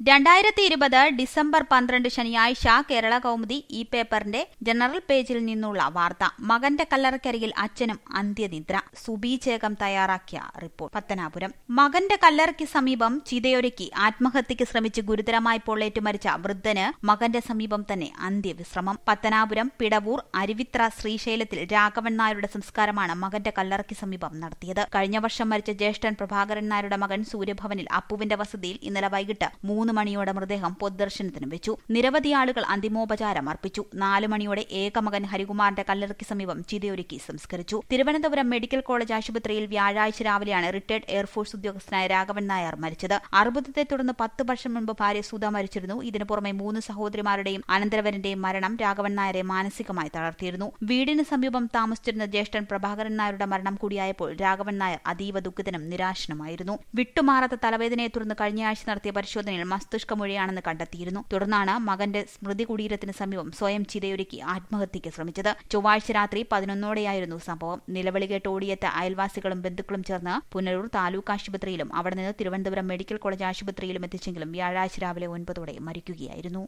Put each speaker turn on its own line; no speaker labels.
രണ്ടായിരത്തി ഇരുപത് ഡിസംബർ പന്ത്രണ്ട് ശനിയാഴ്ച കേരള കൗമുദി ഈ പേപ്പറിന്റെ ജനറൽ പേജിൽ നിന്നുള്ള വാർത്ത മകന്റെ കല്ലറക്കരികിൽ അച്ഛനും അന്ത്യനിദ്ര സുബി ചേകം തയ്യാറാക്കിയ റിപ്പോർട്ട് പത്തനാപുരം മകന്റെ കല്ലറയ്ക്ക് സമീപം ചിതയൊരുക്കി ആത്മഹത്യക്ക് ശ്രമിച്ച് ഗുരുതരമായി പൊള്ളേറ്റു മരിച്ച വൃദ്ധന് മകന്റെ സമീപം തന്നെ അന്ത്യവിശ്രമം പത്തനാപുരം പിടവൂർ അരുവിത്ര ശ്രീശൈലത്തിൽ രാഘവൻ നായരുടെ സംസ്കാരമാണ് മകന്റെ കല്ലറയ്ക്ക് സമീപം നടത്തിയത് കഴിഞ്ഞ വർഷം മരിച്ച ജ്യേഷ്ഠൻ പ്രഭാകരൻ നായരുടെ മകൻ സൂര്യഭവനിൽ അപ്പുവിന്റെ വസതിയിൽ ഇന്നലെ വൈകിട്ട് മൂന്ന് മണിയോടെ മൃതദേഹം പൊതുദർശനത്തിന് വെച്ചു നിരവധി ആളുകൾ അന്തിമോപചാരം അർപ്പിച്ചു നാല് മണിയോടെ ഏകമകൻ ഹരികുമാറിന്റെ കല്ലറയ്ക്ക് സമീപം ചിതയൊരുക്കി സംസ്കരിച്ചു തിരുവനന്തപുരം മെഡിക്കൽ കോളേജ് ആശുപത്രിയിൽ വ്യാഴാഴ്ച രാവിലെയാണ് റിട്ടയർഡ് എയർഫോഴ്സ് ഉദ്യോഗസ്ഥനായ രാഘവൻ നായർ മരിച്ചത് അർബുദത്തെ തുടർന്ന് പത്ത് വർഷം മുൻപ് ഭാര്യ സുധ മരിച്ചിരുന്നു ഇതിനു പുറമെ മൂന്ന് സഹോദരിമാരുടെയും അനന്തരവരന്റെയും മരണം രാഘവൻ നായരെ മാനസികമായി തളർത്തിയിരുന്നു വീടിന് സമീപം താമസിച്ചിരുന്ന ജ്യേഷ്ഠൻ പ്രഭാകരൻ നായരുടെ മരണം കൂടിയായപ്പോൾ രാഘവൻ നായർ അതീവ ദുഃഖിതനും നിരാശനുമായിരുന്നു വിട്ടുമാറാത്ത തലവേദനയെ തുടർന്ന് കഴിഞ്ഞയാഴ്ച നടത്തിയ പരിശോധനയിൽ മസ്തിഷ്ക മൊഴിയാണെന്ന് കണ്ടെത്തിയിരുന്നു തുടർന്നാണ് മകന്റെ സ്മൃതി കുടീരത്തിന് സമീപം സ്വയം ചിതയൊരുക്കി ആത്മഹത്യയ്ക്ക് ശ്രമിച്ചത് ചൊവ്വാഴ്ച രാത്രി പതിനൊന്നോടെയായിരുന്നു സംഭവം നിലവിളി കേട്ട് ഓടിയെത്ത അയൽവാസികളും ബന്ധുക്കളും ചേർന്ന് പുനലൂർ താലൂക്ക് ആശുപത്രിയിലും അവിടെ നിന്ന് തിരുവനന്തപുരം മെഡിക്കൽ കോളേജ് ആശുപത്രിയിലും എത്തിച്ചെങ്കിലും വ്യാഴാഴ്ച രാവിലെ ഒൻപതോടെ മരിക്കുകയായിരുന്നു